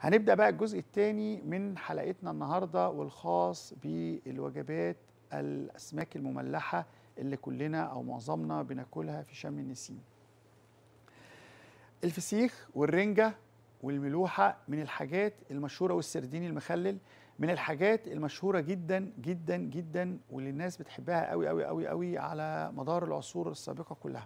هنبدا بقى الجزء الثاني من حلقتنا النهارده والخاص بالوجبات الاسماك المملحه اللي كلنا او معظمنا بناكلها في شم النسيم الفسيخ والرنجه والملوحه من الحاجات المشهوره والسردين المخلل من الحاجات المشهوره جدا جدا جدا واللي الناس بتحبها قوي قوي قوي قوي على مدار العصور السابقه كلها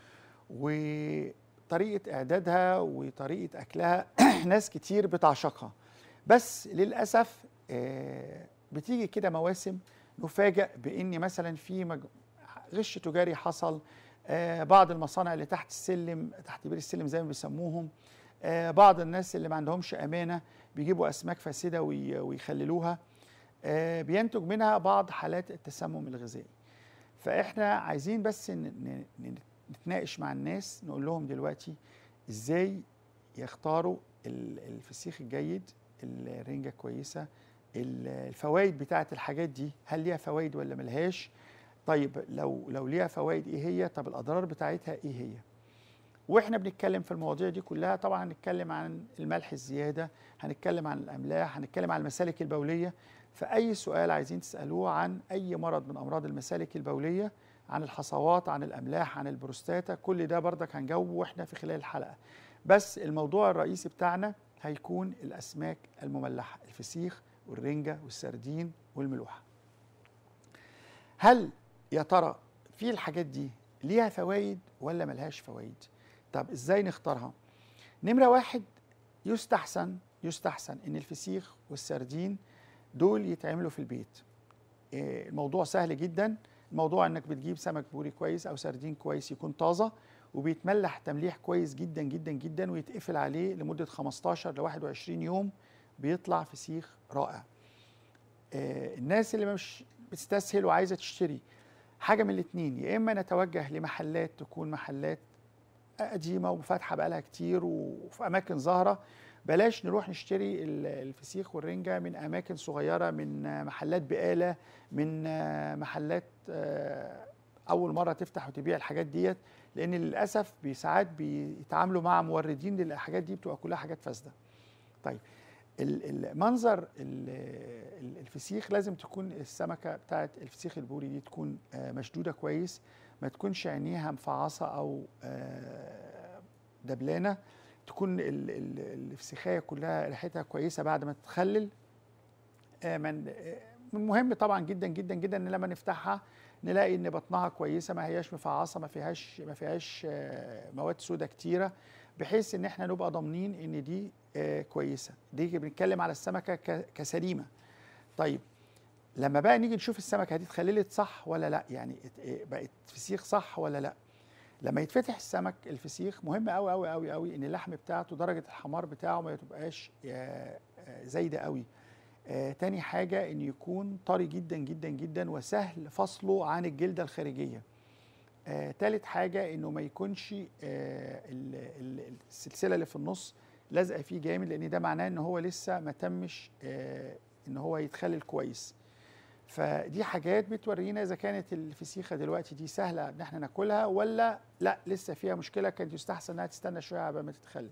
وطريقه اعدادها وطريقه اكلها ناس كتير بتعشقها بس للاسف آه، بتيجي كده مواسم نفاجئ بان مثلا في مج... غش تجاري حصل آه، بعض المصانع اللي تحت السلم تحت بير السلم زي ما بيسموهم آه، بعض الناس اللي ما عندهمش امانه بيجيبوا اسماك فاسده وي- ويخللوها آه، بينتج منها بعض حالات التسمم الغذائي فاحنا عايزين بس ن- ن- ن- نتناقش مع الناس نقول لهم دلوقتي ازاي يختاروا ال- الفسيخ الجيد الرنجه كويسه ال- الفوائد بتاعه الحاجات دي هل ليها فوائد ولا ملهاش طيب لو لو ليها فوائد ايه هي طب الاضرار بتاعتها ايه هي واحنا بنتكلم في المواضيع دي كلها طبعا هنتكلم عن الملح الزياده هنتكلم عن الاملاح هنتكلم عن المسالك البوليه فاي سؤال عايزين تسالوه عن اي مرض من امراض المسالك البوليه عن الحصوات عن الاملاح عن البروستاتا كل ده بردك هنجاوبه واحنا في خلال الحلقه بس الموضوع الرئيسي بتاعنا هيكون الاسماك المملحه الفسيخ والرنجه والسردين والملوحه هل يا ترى في الحاجات دي ليها فوائد ولا ملهاش فوائد طب ازاي نختارها نمره واحد يستحسن يستحسن ان الفسيخ والسردين دول يتعملوا في البيت إيه، الموضوع سهل جدا الموضوع انك بتجيب سمك بوري كويس او سردين كويس يكون طازه وبيتملح تمليح كويس جدا جدا جدا ويتقفل عليه لمده 15 ل 21 يوم بيطلع فسيخ رائع آه، الناس اللي مش بتستسهل وعايزه تشتري حاجه من الاثنين يا اما نتوجه لمحلات تكون محلات قديمه وفاتحه بقالها كتير وفي اماكن ظاهره بلاش نروح نشتري ال- الفسيخ والرنجه من اماكن صغيره من آه، محلات بقاله من آه، محلات آه، اول مره تفتح وتبيع الحاجات ديت لان للاسف بي- ساعات بيتعاملوا مع موردين للحاجات دي بتبقى كلها حاجات فاسده طيب ال- المنظر ال- ال- الفسيخ لازم تكون السمكه بتاعت الفسيخ البوري دي تكون آه، مشدوده كويس ما تكونش عينيها مفعصه او آه، دبلانه تكون ال- ال- الفسيخايه كلها ريحتها كويسه بعد ما تتخلل آه، من آه، من مهم طبعا جدا جدا جدا ان لما نفتحها نلاقي ان بطنها كويسه ما هياش مفعصه ما فيهاش ما فيهاش آه، مواد سوداء كتيره بحيث ان احنا نبقى ضامنين ان دي آه، كويسه دي بنتكلم على السمكه ك- كسليمه طيب لما بقى نيجي نشوف السمكه دي اتخللت صح ولا لا يعني ات- إيه بقت فسيخ صح ولا لا لما يتفتح السمك الفسيخ مهم قوي قوي قوي قوي ان اللحم بتاعته درجه الحمار بتاعه ما تبقاش آه، آه، زايده قوي آه، تاني حاجه ان يكون طري جدا جدا جدا وسهل فصله عن الجلده الخارجيه آه، تالت حاجة إنه ما يكونش آه، ال- ال- السلسلة اللي في النص لازقة فيه جامد لأن ده معناه إن هو لسه ما تمش آه، إن هو يتخلل كويس فدي حاجات بتورينا إذا كانت الفسيخة دلوقتي دي سهلة إن إحنا ناكلها ولا لا لسه فيها مشكلة كانت يستحسن إنها تستنى شوية قبل ما تتخلل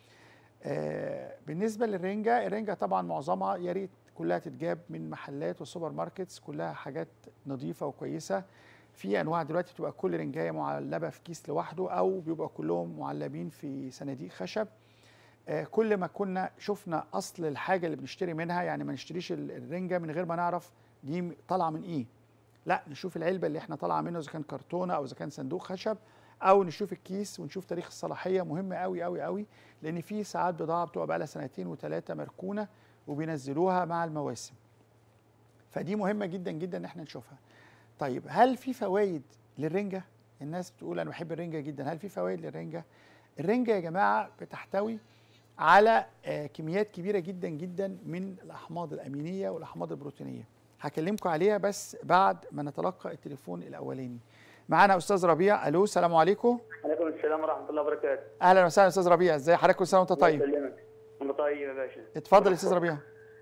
آه، بالنسبة للرنجة الرنجة طبعا معظمها يا ريت كلها تتجاب من محلات وسوبر ماركتس كلها حاجات نظيفة وكويسة في انواع دلوقتي بتبقى كل رنجايه معلبه في كيس لوحده او بيبقى كلهم معلبين في صناديق خشب آه، كل ما كنا شفنا اصل الحاجه اللي بنشتري منها يعني ما نشتريش ال- الرنجه من غير ما نعرف دي م- طالعه من ايه لا نشوف العلبه اللي احنا طالعه منه اذا كان كرتونه او اذا كان صندوق خشب او نشوف الكيس ونشوف تاريخ الصلاحيه مهم قوي قوي قوي لان في ساعات بضاعه بتبقى بقى لها سنتين وثلاثه مركونه وبينزلوها مع المواسم فدي مهمه جدا جدا ان احنا نشوفها طيب هل في فوائد للرنجه الناس بتقول انا بحب الرنجه جدا هل في فوائد للرنجه الرنجه يا جماعه بتحتوي على آه، كميات كبيره جدا جدا من الاحماض الامينيه والاحماض البروتينيه هكلمكم عليها بس بعد ما نتلقى التليفون الاولاني معانا استاذ ربيع الو السلام عليكم عليكم السلام ورحمة الله وبركاته. اهلا وسهلا استاذ ربيع ازي حضرتك كل سنه وانت طيب الله يسلمك. أنا طيب يا باشا. اتفضل يا استاذ ربيع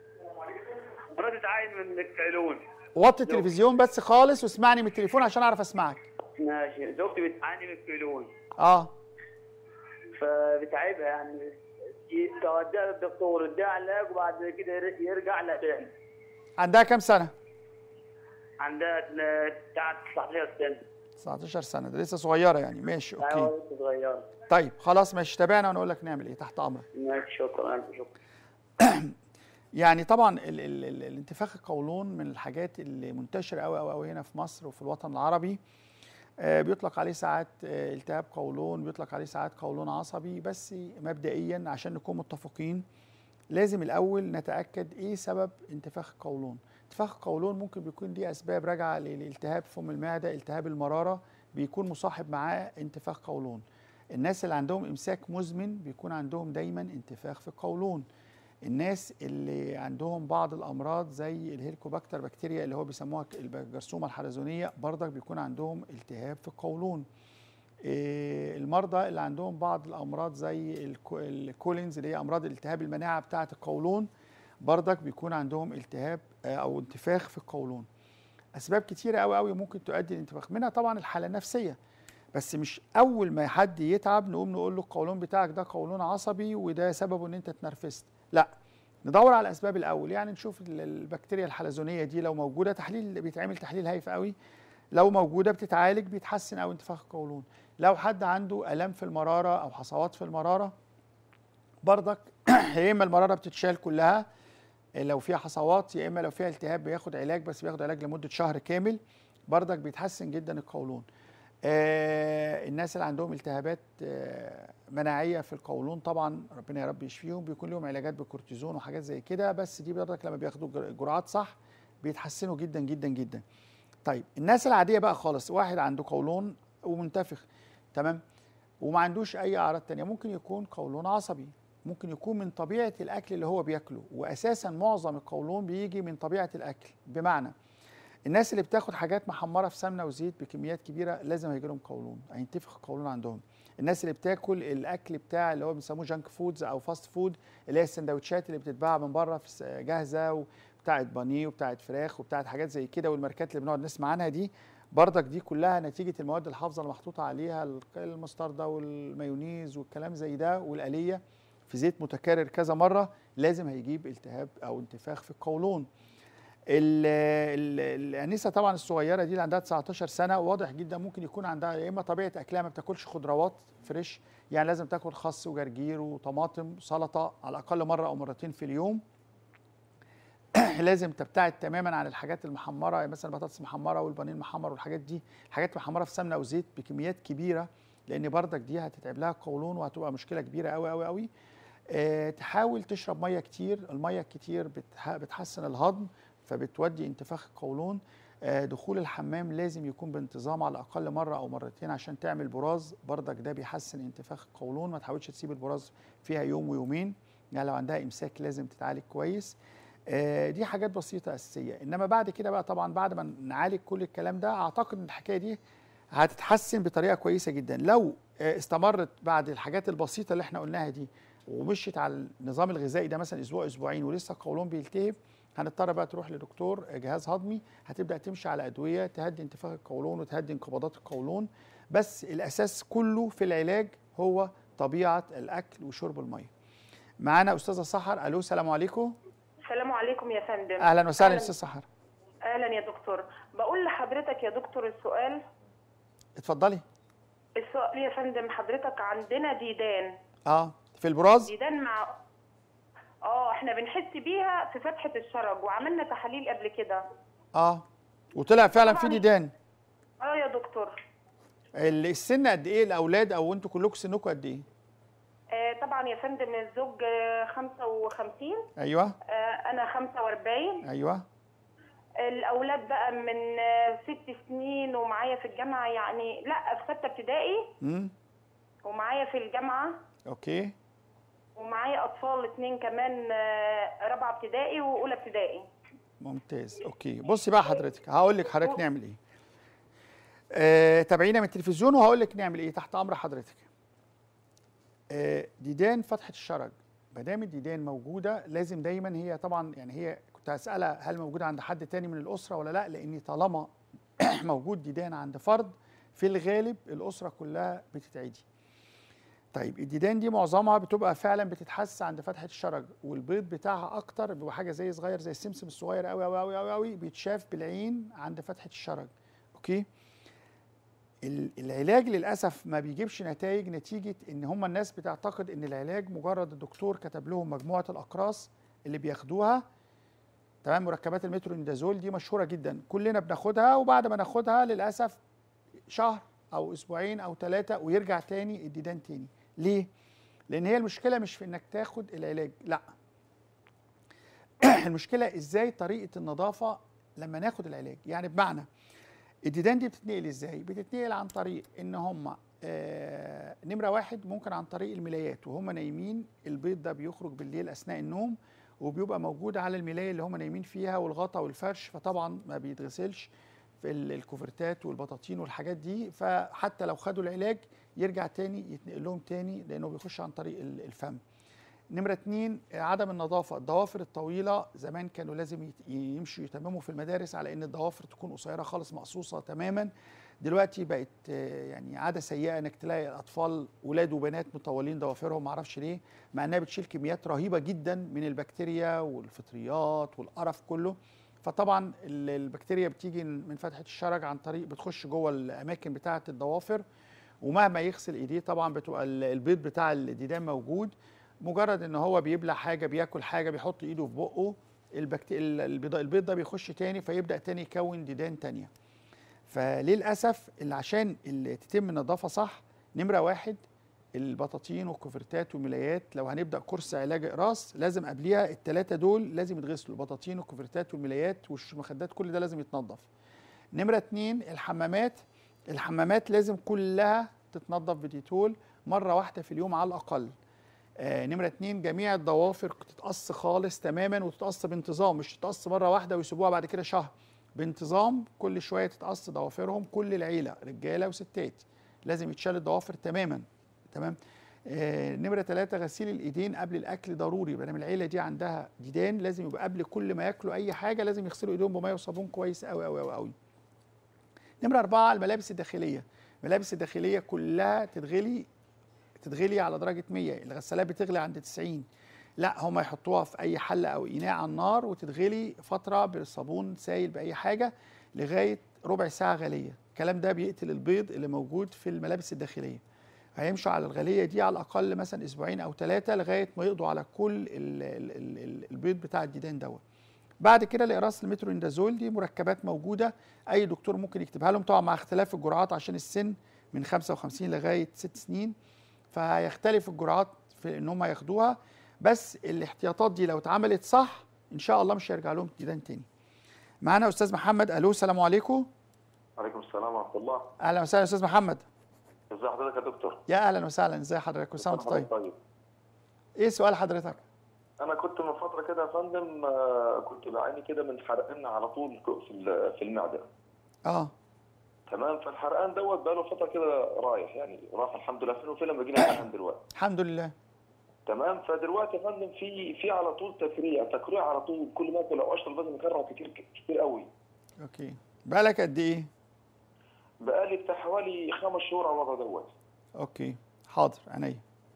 أنا تتعاين من الفعلون. وطي التلفزيون بس خالص واسمعني من التليفون عشان اعرف اسمعك ماشي، زوجتي بتعاني من الفعلون اه فبتعبها يعني ي- توديها للدكتور يديها علاج وبعد كده ير- يرجع لها تاني عندها كام سنه عندها اتن- بتاع 19 سنه 19 سنه ده لسه صغيره يعني ماشي اوكي ايوه لسه صغيره طيب خلاص ماشي تابعنا ونقول لك نعمل ايه تحت امرك ماشي شكرا ألف شكرا يعني طبعا ال ال ال الانتفاخ القولون من الحاجات اللي منتشره قوي قوي قوي هنا في مصر وفي الوطن العربي آه، بيطلق عليه ساعات آه، التهاب قولون بيطلق عليه ساعات قولون عصبي بس مبدئيا عشان نكون متفقين لازم الاول نتاكد ايه سبب انتفاخ القولون انتفاخ القولون ممكن بيكون ليه اسباب راجعه لالتهاب فم المعده التهاب المراره بيكون مصاحب معاه انتفاخ قولون الناس اللي عندهم امساك مزمن بيكون عندهم دايما انتفاخ في القولون الناس اللي عندهم بعض الامراض زي الهيليكوباكتر بكتيريا اللي هو بيسموها الجرثومه الحلزونيه برضك بيكون عندهم التهاب في القولون إيه، المرضى اللي عندهم بعض الامراض زي الكو- الكولينز اللي هي امراض التهاب المناعه بتاعه القولون برضك بيكون عندهم التهاب آه، او انتفاخ في القولون اسباب كتيره قوي قوي ممكن تؤدي للانتفاخ منها طبعا الحاله النفسيه بس مش اول ما حد يتعب نقوم نقول له القولون بتاعك ده قولون عصبي وده سببه ان انت اتنرفزت لا ندور على الاسباب الاول يعني نشوف ال- البكتيريا الحلزونيه دي لو موجوده تحليل بيتعمل تحليل هايف قوي لو موجوده بتتعالج بيتحسن او انتفاخ القولون لو حد عنده الام في المراره او حصوات في المراره برضك يا اما المراره بتتشال كلها لو فيها حصوات يا اما لو فيها التهاب بياخد علاج بس بياخد علاج لمده شهر كامل برضك بيتحسن جدا القولون آه الناس اللي عندهم التهابات آه مناعيه في القولون طبعا ربنا يا رب يشفيهم بيكون لهم علاجات بالكورتيزون وحاجات زي كده بس دي برضك لما بياخدوا جر- جرعات صح بيتحسنوا جدا جدا جدا طيب الناس العاديه بقى خالص واحد عنده قولون ومنتفخ تمام وما عندوش اي اعراض تانية ممكن يكون قولون عصبي ممكن يكون من طبيعه الاكل اللي هو بياكله واساسا معظم القولون بيجي من طبيعه الاكل بمعنى الناس اللي بتاخد حاجات محمره في سمنه وزيت بكميات كبيره لازم هيجي لهم قولون هينتفخ القولون عندهم الناس اللي بتاكل الاكل بتاع اللي هو بيسموه جانك فودز او فاست فود اللي هي السندوتشات اللي بتتباع من بره في س- جاهزه وبتاعت بانيه وبتاعت فراخ وبتاعت حاجات زي كده والماركات اللي بنقعد نسمع عنها دي برضك دي كلها نتيجه المواد الحافظه اللي محطوطه عليها ال- المستردة والمايونيز والكلام زي ده والآلية في زيت متكرر كذا مره لازم هيجيب التهاب او انتفاخ في القولون ال- ال- الانسه طبعا الصغيره دي اللي عندها 19 سنه واضح جدا ممكن يكون عندها يا اما طبيعه اكلها ما بتاكلش خضروات فريش يعني لازم تاكل خس وجرجير وطماطم وسلطه على الاقل مره او مرتين في اليوم لازم تبتعد تماما عن الحاجات المحمره يعني مثلا البطاطس المحمره والبانيه المحمر والحاجات دي حاجات محمره في سمنه او زيت بكميات كبيره لان بردك دي هتتعب لها القولون وهتبقى مشكله كبيره قوي قوي قوي آه، تحاول تشرب ميه كتير الميه الكتير بتح- بتحسن الهضم فبتودي انتفاخ القولون آه، دخول الحمام لازم يكون بانتظام على الاقل مره او مرتين عشان تعمل براز بردك ده بيحسن انتفاخ القولون ما تحاولش تسيب البراز فيها يوم ويومين يعني لو عندها امساك لازم تتعالج كويس آه، دي حاجات بسيطه اساسيه انما بعد كده بقى طبعا بعد ما نعالج كل الكلام ده اعتقد ان الحكايه دي هتتحسن بطريقه كويسه جدا لو آه، استمرت بعد الحاجات البسيطه اللي احنا قلناها دي ومشيت على النظام الغذائي ده مثلا اسبوع اسبوعين ولسه القولون بيلتهب هنضطر بقى تروح لدكتور جهاز هضمي هتبدا تمشي على ادويه تهدي انتفاخ القولون وتهدي انقباضات القولون بس الاساس كله في العلاج هو طبيعه الاكل وشرب الميه معانا استاذه سحر الو السلام عليكم السلام عليكم يا فندم اهلا وسهلا أهلاً. استاذ سحر اهلا يا دكتور بقول لحضرتك يا دكتور السؤال اتفضلي السؤال يا فندم حضرتك عندنا ديدان اه في البراز ديدان مع اه احنا بنحس بيها في فتحة الشرج وعملنا تحاليل قبل كده اه وطلع فعلا في طبعاً. ديدان اه يا دكتور ال- السن قد ايه الاولاد او انتوا كلكم سنكم قد ايه آه طبعا يا فندم الزوج آه، 55 ايوه آه انا 45 ايوه الاولاد بقى من آه، ست سنين ومعايا في الجامعة يعني لا في ستة ابتدائي امم ومعايا في الجامعة اوكي ومعايا اطفال اتنين كمان آه، رابعه ابتدائي واولى ابتدائي ممتاز اوكي بصي بقى حضرتك هقول لك حضرتك نعمل ايه آه، تابعينا من التلفزيون وهقول لك نعمل ايه تحت امر حضرتك آه، ديدان فتحه الشرج ما دام الديدان موجوده لازم دايما هي طبعا يعني هي كنت هسالها هل موجوده عند حد تاني من الاسره ولا لا لان طالما موجود ديدان عند فرد في الغالب الاسره كلها بتتعدي طيب الديدان دي معظمها بتبقى فعلا بتتحس عند فتحه الشرج والبيض بتاعها اكتر بيبقى حاجه زي صغير زي السمسم الصغير قوي قوي قوي قوي قوي بيتشاف بالعين عند فتحه الشرج اوكي ال- العلاج للاسف ما بيجيبش نتائج نتيجه ان هم الناس بتعتقد ان العلاج مجرد الدكتور كتب لهم مجموعه الاقراص اللي بياخدوها تمام مركبات المترونيدازول دي مشهوره جدا كلنا بناخدها وبعد ما ناخدها للاسف شهر او اسبوعين او ثلاثه ويرجع تاني الديدان تاني ليه لان هي المشكله مش في انك تاخد العلاج لا المشكله ازاي طريقه النظافه لما ناخد العلاج يعني بمعنى الديدان دي بتتنقل ازاي بتتنقل عن طريق ان هم آه نمره واحد ممكن عن طريق الملايات وهم نايمين البيض ده بيخرج بالليل اثناء النوم وبيبقى موجود على الملايه اللي هم نايمين فيها والغطا والفرش فطبعا ما بيتغسلش في ال- الكوفرتات والبطاطين والحاجات دي فحتى لو خدوا العلاج يرجع تاني يتنقل لهم تاني لانه بيخش عن طريق ال- الفم نمرة اتنين عدم النظافة الضوافر الطويلة زمان كانوا لازم يت- يمشوا يتمموا في المدارس على ان الضوافر تكون قصيرة خالص مقصوصة تماما دلوقتي بقت آه، يعني عادة سيئة انك تلاقي اطفال ولاد وبنات مطولين ضوافرهم معرفش ليه مع انها بتشيل كميات رهيبة جدا من البكتيريا والفطريات والقرف كله فطبعا ال- البكتيريا بتيجي من فتحة الشرج عن طريق بتخش جوه الاماكن بتاعة الضوافر ومهما يغسل ايديه طبعا بتبقى ال- البيض بتاع الديدان موجود مجرد ان هو بيبلع حاجه بياكل حاجه بيحط ايده في بقه البكت... ال- البيض البيض ده بيخش تاني فيبدا تاني يكون ديدان تانيه فللاسف اللي عشان اللي تتم النظافه صح نمره واحد البطاطين والكوفرتات والملايات لو هنبدا كورس علاج اقراص لازم قبليها الثلاثه دول لازم يتغسلوا البطاطين والكوفرتات والملايات والمخدات كل ده لازم يتنظف نمره اتنين الحمامات الحمامات لازم كلها تتنظف بديتول مره واحده في اليوم على الاقل آه نمرة اتنين جميع الضوافر تتقص خالص تماما وتتقص بانتظام مش تتقص مرة واحدة ويسيبوها بعد كده شهر بانتظام كل شوية تتقص ضوافرهم كل العيلة رجالة وستات لازم يتشال الضوافر تماما تمام آه نمرة ثلاثة غسيل الإيدين قبل الأكل ضروري ما دام العيلة دي عندها ديدان لازم يبقى قبل كل ما ياكلوا أي حاجة لازم يغسلوا إيديهم بمية وصابون كويس أوي أوي أوي أوي نمرة أربعة الملابس الداخلية الملابس الداخلية كلها تتغلي تتغلي على درجة 100 الغسالات بتغلي عند 90 لا هم يحطوها في اي حله او اناء على النار وتتغلي فتره بالصابون سايل باي حاجه لغايه ربع ساعه غليه الكلام ده بيقتل البيض اللي موجود في الملابس الداخليه هيمشوا على الغليه دي على الاقل مثلا اسبوعين او ثلاثه لغايه ما يقضوا على كل ال ال ال ال البيض بتاع الديدان دوت بعد كده الاقراص المترونيدازول دي مركبات موجوده اي دكتور ممكن يكتبها لهم طبعا مع اختلاف الجرعات عشان السن من 55 لغايه 6 سنين فهيختلف الجرعات في ان هم ياخدوها بس الاحتياطات دي لو اتعملت صح ان شاء الله مش هيرجع لهم ديدان تاني معانا استاذ محمد الو السلام عليكم عليكم السلام ورحمة الله اهلا وسهلا استاذ محمد ازي حضرتك يا دكتور يا اهلا وسهلا ازي حضرتك كل سنه وانت طيب طيب ايه سؤال حضرتك انا كنت من فترة كده يا فندم آه، كنت بعاني كده من حرقان على طول في ال- في المعدة اه تمام فالحرقان دوت بقاله فترة كده رايح يعني راح الحمد لله فين وفين لما جينا حرقان دلوقتي الحمد لله تمام فدلوقتي يا فندم في في على طول تفريع تكريع على طول كل ما اكل او اشرب لازم اكرر كتير كتير قوي اوكي بقالك قد ايه بقالي بتاع حوالي خمس شهور على الوضع دوت اوكي حاضر عينيا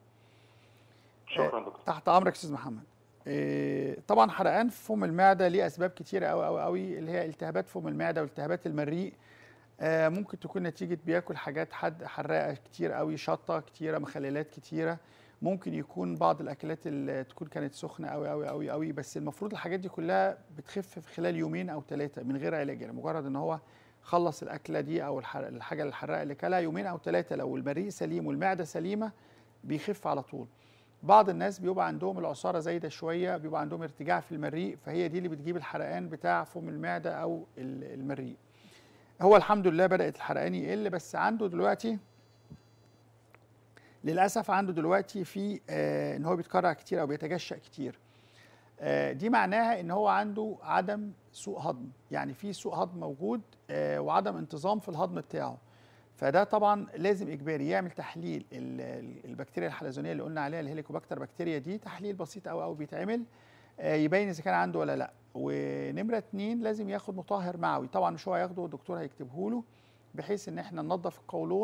شكرا دكتور تحت امرك يا استاذ محمد إيه طبعا حرقان في فم المعده ليه اسباب كتيره قوي قوي قوي اللي هي التهابات فم المعده والتهابات المريء آه ممكن تكون نتيجه بياكل حاجات حد حراقه كتير قوي شطه كتيره مخللات كتيره ممكن يكون بعض الاكلات اللي تكون كانت سخنه قوي قوي قوي قوي بس المفروض الحاجات دي كلها بتخف في خلال يومين او ثلاثه من غير علاج يعني مجرد ان هو خلص الاكله دي او الحر- الحاجه الحراقه اللي كلها يومين او ثلاثه لو المريء سليم والمعده سليمه بيخف على طول بعض الناس بيبقى عندهم العصاره زايده شويه بيبقى عندهم ارتجاع في المريء فهي دي اللي بتجيب الحرقان بتاع فم المعده او ال- المريء هو الحمد لله بدات الحرقان يقل بس عنده دلوقتي للاسف عنده دلوقتي في آه ان هو بيتكرع كتير او بيتجشأ كتير آه دي معناها ان هو عنده عدم سوء هضم يعني في سوء هضم موجود آه وعدم انتظام في الهضم بتاعه فده طبعا لازم اجباري يعمل تحليل ال- ال- البكتيريا الحلزونيه اللي قلنا عليها الهيليكوباكتر بكتيريا دي تحليل بسيط قوي قوي بيتعمل آه، يبين اذا كان عنده ولا لا ونمره اتنين لازم ياخد مطهر معوي طبعا مش هو هياخده الدكتور هيكتبه له بحيث ان احنا ننظف القولون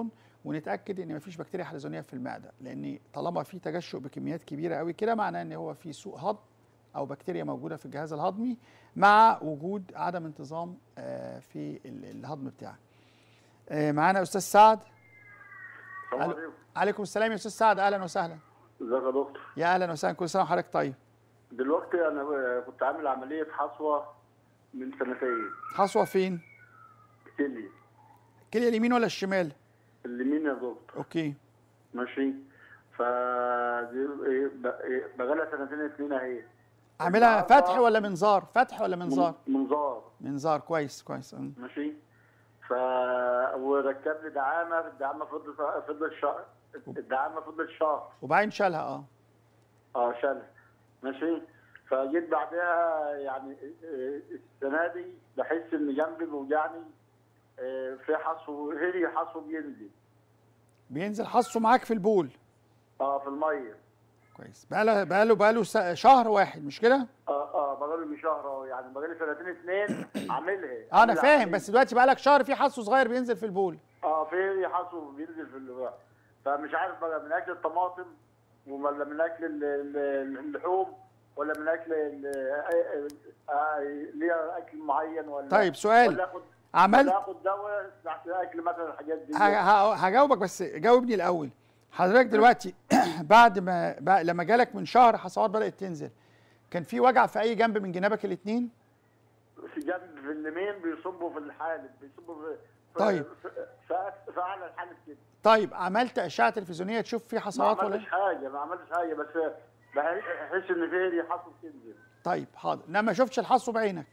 ونتاكد ان مفيش بكتيريا حلزونيه في المعده لان طالما في تجشؤ بكميات كبيره قوي كده معناه ان هو في سوء هضم او بكتيريا موجوده في الجهاز الهضمي مع وجود عدم انتظام آه، في ال- الهضم بتاعك آه، معانا استاذ سعد السلام ألو. عليكم عليكم السلام يا استاذ سعد اهلا وسهلا ازيك يا دكتور يا اهلا وسهلا كل سنه وحضرتك طيب دلوقتي انا كنت عامل عمليه حصوه من سنتين حصوه فين كلي الكليه اليمين ولا الشمال اليمين يا دكتور اوكي ماشي ف دي- إيه، ب- إيه، بقالها سنتين اتنين اهي عاملها النهاردة- فتح ولا منظار فتح ولا منظار من- منظار منظار كويس كويس أم. ماشي ف وركب لي دعامه الدعامه فضلت فضلت شهر الدعامه فضلت شهر وبعدين شالها اه اه شالها ماشي فجيت بعدها يعني إيه، السنه دي بحس ان جنبي بيوجعني إيه، في حصو هري حصو بينزل بينزل حصه معاك في البول اه في الميه كويس بقاله بقاله بقاله س- شهر واحد مش كده اه اه بقالي من شهر اهو يعني بقالي سنتين اتنين عاملها اه انا عامل فاهم عملية. بس دلوقتي بقالك شهر في حصه صغير بينزل في البول اه في هري حصو بينزل في اللغة. فمش عارف بقى من اكل الطماطم ولا من اكل ال- ال- اللحوم ولا من اكل ال- آه، آه، ليها اكل معين ولا طيب سؤال ولا اخد عملت ولا اخد دواء تحت اكل مثلا الحاجات دي ه- ه- هجاوبك بس جاوبني الاول حضرتك دلوقتي بعد ما بقى لما جالك من شهر حصوات بدات تنزل كان في وجع في اي جنب من جنابك الاثنين في جنب في اليمين بيصبوا في الحالب بيصبوا في في- طيب. في, في, في اعلى الحالب كده طيب عملت اشعه تلفزيونيه تشوف في ما حصوات ولا عملتش حاجه ما عملتش حاجه بس بحس ان في هري حصل تنزل طيب حاضر انما ما شفتش الحصو بعينك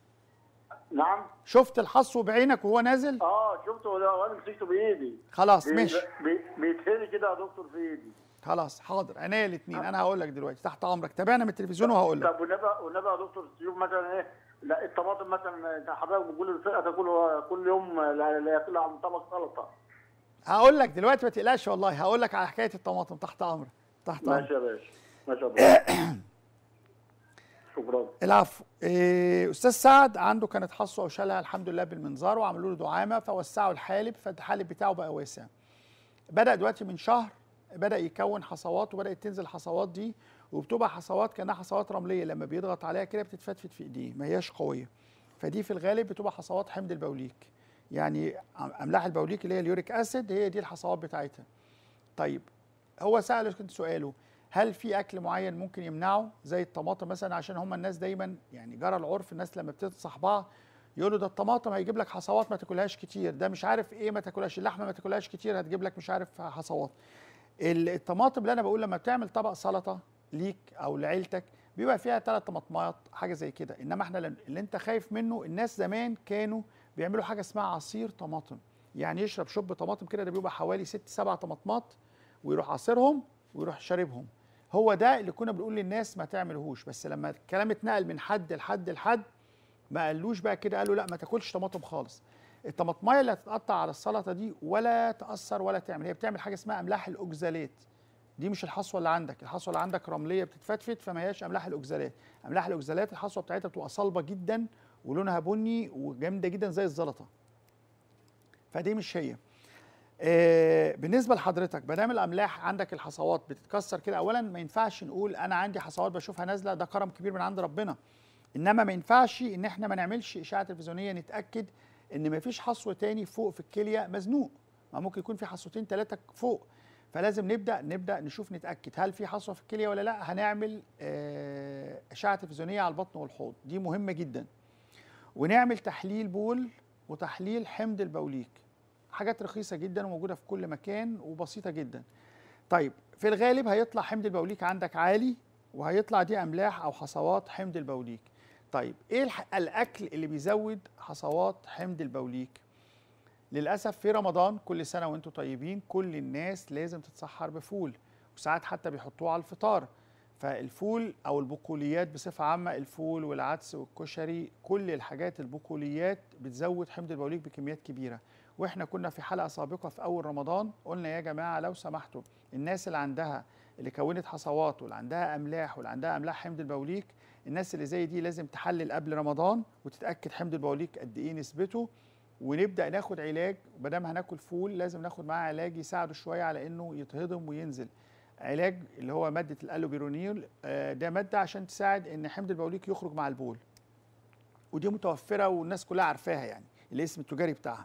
نعم شفت الحصو بعينك وهو نازل اه شفته ولا- وانا مسكته بايدي خلاص بي- ماشي بي- بيتهري كده يا دكتور في ايدي خلاص حاضر عينيا الاثنين انا هقول لك دلوقتي تحت امرك تابعنا من التلفزيون وهقول لك طب والنبي والنبي يا دكتور تشوف مثلا ايه لا الطماطم مثلا حضرتك بتقول الفرقه تاكل كل يوم لا لا ياكل عن طبق سلطه هقول لك دلوقتي ما تقلقش والله هقول لك على حكايه الطماطم تحت امرك تحت امرك ماشي يا باشا ماشي يا باشا شكرا العفو إيه استاذ سعد عنده كانت حصوه وشالها الحمد لله بالمنظار وعملوا له دعامه فوسعوا الحالب فالحالب بتاعه بقى واسع بدا دلوقتي من شهر بدا يكون حصوات وبدات تنزل الحصوات دي وبتبقى حصوات كانها حصوات رمليه لما بيضغط عليها كده بتتفتفت في ايديه ما هياش قويه فدي في الغالب بتبقى حصوات حمض البوليك يعني املاح البوليك اللي هي اليوريك اسيد هي دي الحصوات بتاعتها طيب هو سأل كنت سؤاله هل في اكل معين ممكن يمنعه زي الطماطم مثلا عشان هم الناس دايما يعني جرى العرف الناس لما بتنصح بعض يقولوا ده الطماطم هيجيب لك حصوات ما تاكلهاش كتير ده مش عارف ايه ما تاكلهاش اللحمه ما تاكلهاش كتير هتجيب لك مش عارف حصوات ال- الطماطم اللي انا بقول لما بتعمل طبق سلطه ليك او لعيلتك بيبقى فيها ثلاث طماطمات حاجه زي كده انما احنا لن- اللي انت خايف منه الناس زمان كانوا بيعملوا حاجه اسمها عصير طماطم يعني يشرب شوب طماطم كده ده بيبقى حوالي ست سبع طماطمات ويروح عصيرهم ويروح شاربهم هو ده اللي كنا بنقول للناس ما تعملهوش بس لما الكلام اتنقل من حد لحد لحد ما قالوش بقى كده قالوا لا ما تاكلش طماطم خالص الطماطمايه اللي هتتقطع على السلطه دي ولا تاثر ولا تعمل هي بتعمل حاجه اسمها املاح الاوكزالات دي مش الحصوه اللي عندك الحصوه اللي عندك رمليه بتتفتفت فما هياش املاح الاوكزالات املاح الاوكزالات الحصوه بتاعتها بتبقى صلبه جدا ولونها بني وجامده جدا زي الزلطه فدي مش هي آه، بالنسبه لحضرتك ما دام الاملاح عندك الحصوات بتتكسر كده اولا ما ينفعش نقول انا عندي حصوات بشوفها نازله ده كرم كبير من عند ربنا انما ما ينفعش ان احنا ما نعملش اشعه تلفزيونيه نتاكد ان ما فيش حصوه تاني فوق في الكليه مزنوق ما ممكن يكون في حصوتين ثلاثه فوق فلازم نبدا نبدا نشوف نتاكد هل في حصوه في الكليه ولا لا هنعمل آه، اشعه تلفزيونيه على البطن والحوض دي مهمه جدا ونعمل تحليل بول وتحليل حمض البوليك حاجات رخيصه جدا وموجوده في كل مكان وبسيطه جدا طيب في الغالب هيطلع حمض البوليك عندك عالي وهيطلع دي املاح او حصوات حمض البوليك طيب ايه الح- الاكل اللي بيزود حصوات حمض البوليك للاسف في رمضان كل سنه وانتم طيبين كل الناس لازم تتسحر بفول وساعات حتى بيحطوه على الفطار فالفول او البقوليات بصفه عامه الفول والعدس والكشري كل الحاجات البقوليات بتزود حمض البوليك بكميات كبيره واحنا كنا في حلقه سابقه في اول رمضان قلنا يا جماعه لو سمحتوا الناس اللي عندها اللي كونت حصوات واللي عندها املاح واللي عندها املاح حمض البوليك الناس اللي زي دي لازم تحلل قبل رمضان وتتاكد حمض البوليك قد ايه نسبته ونبدا ناخد علاج ما دام هناكل فول لازم ناخد معاه علاج يساعده شويه على انه يتهضم وينزل علاج اللي هو ماده الالوبيرونيل آه، ده ماده عشان تساعد ان حمض البوليك يخرج مع البول ودي متوفره والناس كلها عارفاها يعني الاسم التجاري بتاعها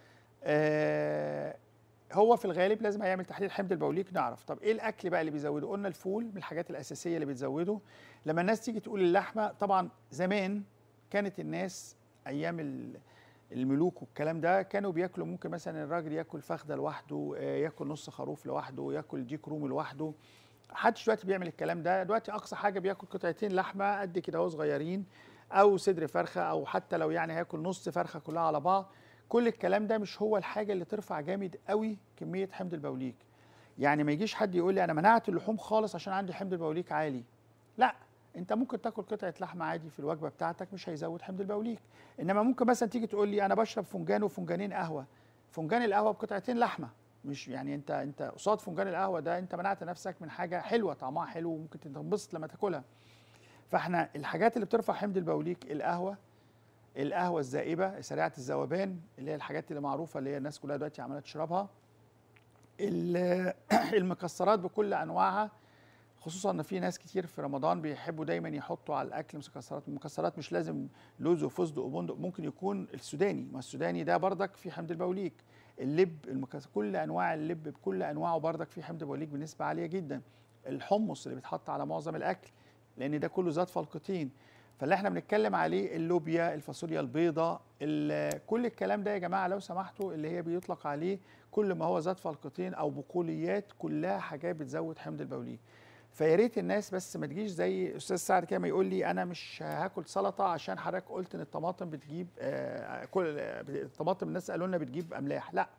آه، هو في الغالب لازم هيعمل تحليل حمض البوليك نعرف طب ايه الاكل بقى اللي بيزوده قلنا الفول من الحاجات الاساسيه اللي بتزوده لما الناس تيجي تقول اللحمه طبعا زمان كانت الناس ايام ال- الملوك والكلام ده كانوا بياكلوا ممكن مثلا الراجل ياكل فخده لوحده آه، ياكل نص خروف لوحده ياكل ديك رومي لوحده محدش دلوقتي بيعمل الكلام ده دلوقتي اقصى حاجه بياكل قطعتين لحمه قد كده اهو صغيرين او صدر فرخه او حتى لو يعني هياكل نص فرخه كلها على بعض كل الكلام ده مش هو الحاجه اللي ترفع جامد قوي كميه حمض البوليك يعني ما يجيش حد يقول لي انا منعت اللحوم خالص عشان عندي حمض البوليك عالي لا انت ممكن تاكل قطعه لحمه عادي في الوجبه بتاعتك مش هيزود حمض البوليك انما ممكن مثلا تيجي تقول لي انا بشرب فنجان وفنجانين قهوه فنجان القهوه بقطعتين لحمه مش يعني انت انت قصاد فنجان القهوه ده انت منعت نفسك من حاجه حلوه طعمها حلو وممكن تنبسط لما تاكلها فاحنا الحاجات اللي بترفع حمض البوليك القهوه القهوه الزائبه سريعه الذوبان اللي هي الحاجات اللي معروفه اللي هي الناس كلها دلوقتي عماله تشربها ال- المكسرات بكل انواعها خصوصا ان في ناس كتير في رمضان بيحبوا دايما يحطوا على الاكل مكسرات المكسرات مش لازم لوز وفستق وبندق ممكن يكون السوداني ما السوداني ده بردك فيه حمض البوليك اللب المكس... كل انواع اللب بكل انواعه بردك فيه حمض بوليك بنسبه عاليه جدا الحمص اللي بيتحط على معظم الاكل لان ده كله ذات فلقتين فاللي احنا بنتكلم عليه اللوبيا الفاصوليا البيضاء ال- كل الكلام ده يا جماعه لو سمحتوا اللي هي بيطلق عليه كل ما هو ذات فلقتين او بقوليات كلها حاجات بتزود حمض البوليك فيا ريت الناس بس ما تجيش زي استاذ سعد كده ما يقول لي انا مش هاكل سلطه عشان حضرتك قلت ان الطماطم بتجيب آه كل آه، الطماطم الناس قالوا لنا بتجيب املاح لا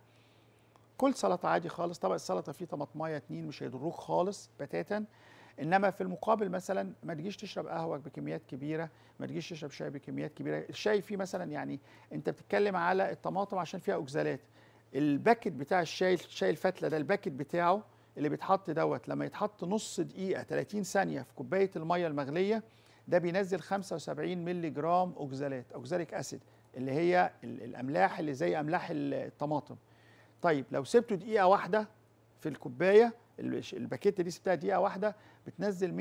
كل سلطه عادي خالص طبق السلطه فيه طماطمايه اتنين مش هيضروك خالص بتاتا انما في المقابل مثلا ما تجيش تشرب قهوه بكميات كبيره ما تجيش تشرب شاي بكميات كبيره الشاي فيه مثلا يعني انت بتتكلم على الطماطم عشان فيها اوكزالات الباكت بتاع الشاي الشاي الفتله ده الباكت بتاعه اللي بيتحط دوت لما يتحط نص دقيقه 30 ثانيه في كوبايه الميه المغليه ده بينزل 75 مللي جرام اوكزالات اوكزاليك اسيد اللي هي ال- الاملاح اللي زي املاح ال- الطماطم طيب لو سبته دقيقه واحده في الكوبايه ال- الباكيته دي سبتها دقيقه واحده بتنزل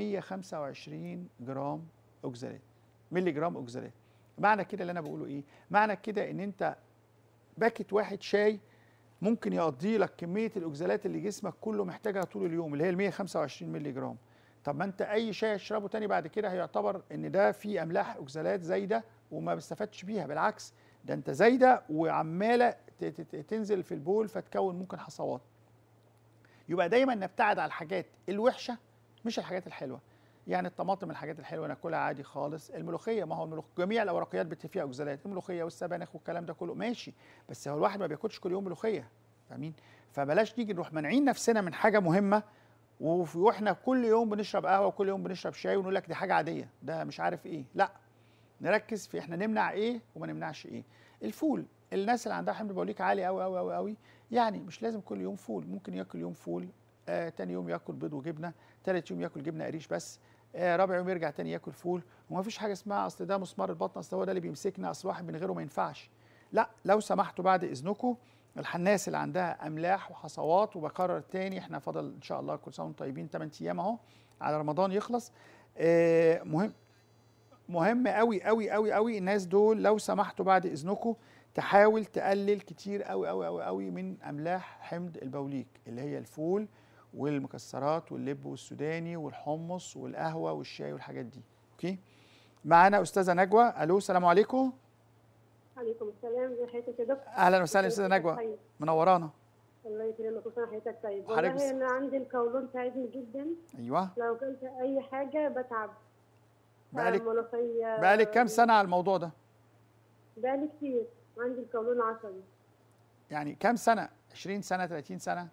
125 جرام اوكزالات مللي جرام اوكزالات معنى كده اللي انا بقوله ايه معنى كده ان انت باكت واحد شاي ممكن يقضي لك كميه الاوكزالات اللي جسمك كله محتاجها طول اليوم اللي هي ال 125 مللي جرام طب ما انت اي شاي تشربه تاني بعد كده هيعتبر ان ده فيه املاح اوكزالات زايده وما بستفادش بيها بالعكس ده انت زايده وعماله ت- ت- تنزل في البول فتكون ممكن حصوات يبقى دايما نبتعد على الحاجات الوحشه مش الحاجات الحلوه يعني الطماطم الحاجات الحلوه ناكلها عادي خالص الملوخيه ما هو الملوخ جميع الاورقيات بت- فيها اوكزالات الملوخيه والسبانخ والكلام ده كله ماشي بس هو الواحد ما بياكلش كل يوم ملوخيه فاهمين فبلاش نيجي نروح مانعين نفسنا من حاجه مهمه وف- واحنا كل يوم بنشرب قهوه وكل يوم بنشرب شاي ونقول لك دي حاجه عاديه ده مش عارف ايه لا نركز في احنا نمنع ايه وما نمنعش ايه الفول الناس اللي عندها حمض بوليك عالي قوي قوي قوي قوي يعني مش لازم كل يوم فول ممكن ياكل يوم فول آه تاني يوم ياكل بيض وجبنه تالت يوم ياكل جبنه قريش بس آه رابع يوم يرجع تاني ياكل فول وما فيش حاجه اسمها اصل ده مسمار البطن اصل هو ده اللي بيمسكنا اصل واحد من غيره ما ينفعش لا لو سمحتوا بعد اذنكم الناس اللي عندها املاح وحصوات وبكرر تاني احنا فاضل ان شاء الله كل سنه وانتم طيبين 8 ايام اهو على رمضان يخلص آه مهم مهم قوي قوي قوي قوي الناس دول لو سمحتوا بعد اذنكم تحاول تقلل كتير قوي قوي قوي قوي من املاح حمض البوليك اللي هي الفول والمكسرات واللب والسوداني والحمص والقهوه والشاي والحاجات دي اوكي معانا استاذه نجوى الو السلام عليكم عليكم السلام ازي حضرتك يا دكتور اهلا وسهلا استاذه نجوى طيب. منورانا الله يكرمك كل سنه حضرتك طيب حضرتك والله بس- انا عندي القولون تعبني جدا ايوه لو اكلت اي حاجه بتعب بقالك آه، ملوخيه بقالك كام سنه على الموضوع ده بقالي كتير عندي القولون عصبي يعني كام سنه 20 سنه 30 سنه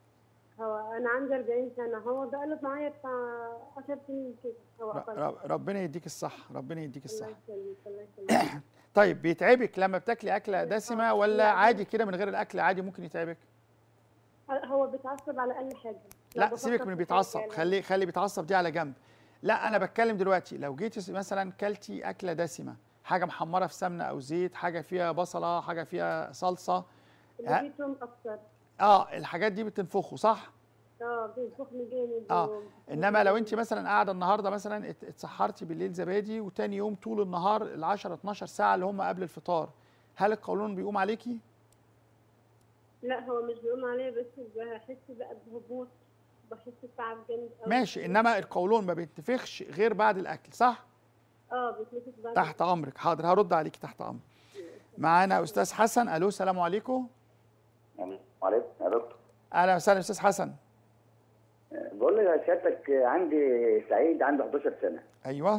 هو انا عندي 40 سنه هو بقلب معايا بتاع 10 سنين كده هو ر- اقل ر- ربنا يديك الصح ربنا يديك الله الصح يسلمك الله يسلمك طيب بيتعبك لما بتاكلي اكله دسمه ولا لا. عادي كده من غير الاكل عادي ممكن يتعبك هو بيتعصب على اي حاجه لو لا بفكر سيبك في من حاجة بيتعصب يعني. خلي خلي بيتعصب دي على جنب لا انا بتكلم دلوقتي لو جيتي مثلا كلتي اكله دسمه حاجه محمره في سمنه او زيت حاجه فيها بصله حاجه فيها صلصه اللي فيه توم اكتر اه الحاجات دي بتنفخه صح اه بينفخني جامد اه و- انما لو انت مثلا قاعده النهارده مثلا ات- اتسحرتي بالليل زبادي وتاني يوم طول النهار ال 10 12 ساعه اللي هم قبل الفطار هل القولون بيقوم عليكي لا هو مش بيقوم عليا بس بحس بقى بهبوط بحس بتعب جامد قوي ماشي انما القولون ما بينتفخش غير بعد الاكل صح اه بتنفخ بعد تحت امرك حاضر هرد عليكي تحت امرك معانا استاذ حسن الو السلام عليكم وعليكم يا دكتور اهلا وسهلا استاذ حسن بقول لك يا سيادتك عندي سعيد عنده 11 سنه ايوه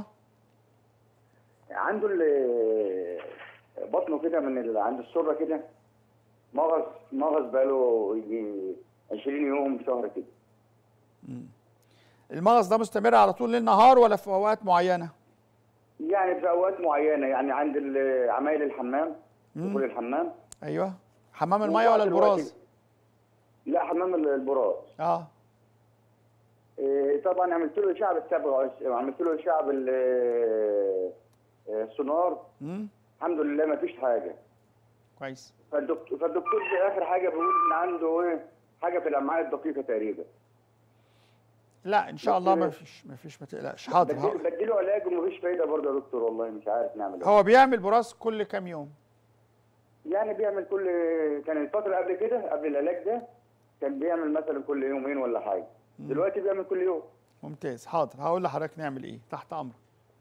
عنده ال- بطنه كده من ال... عند السره كده مغص مغص بقاله يجي 20 يوم شهر كده المغص ده مستمر على طول ليل نهار ولا في اوقات معينه يعني في اوقات معينه يعني عند ال- عمايل الحمام دخول الحمام ايوه حمام الميه ولا وبعد الوقت- البراز لا حمام ال- البراز اه إيه، طبعا عملت له اشعه بالصبغه عملت له اشعه بال آه، السونار امم الحمد لله ما فيش حاجه كويس فالدكتور فالدكتور في اخر حاجه بيقول ان عنده ايه حاجه في الامعاء الدقيقه تقريبا لا ان شاء بس- الله ما فيش ما فيش ما تقلقش حاضر بدي- هقول. بديله علاج ومفيش فايده برضه يا دكتور والله مش عارف نعمل ايه هو بيعمل براز كل كام يوم يعني بيعمل كل كان الفتره قبل كده قبل العلاج ده كان بيعمل مثلا كل يومين ولا حاجه دلوقتي بيعمل كل يوم ممتاز حاضر هقول لحضرتك نعمل ايه تحت امرك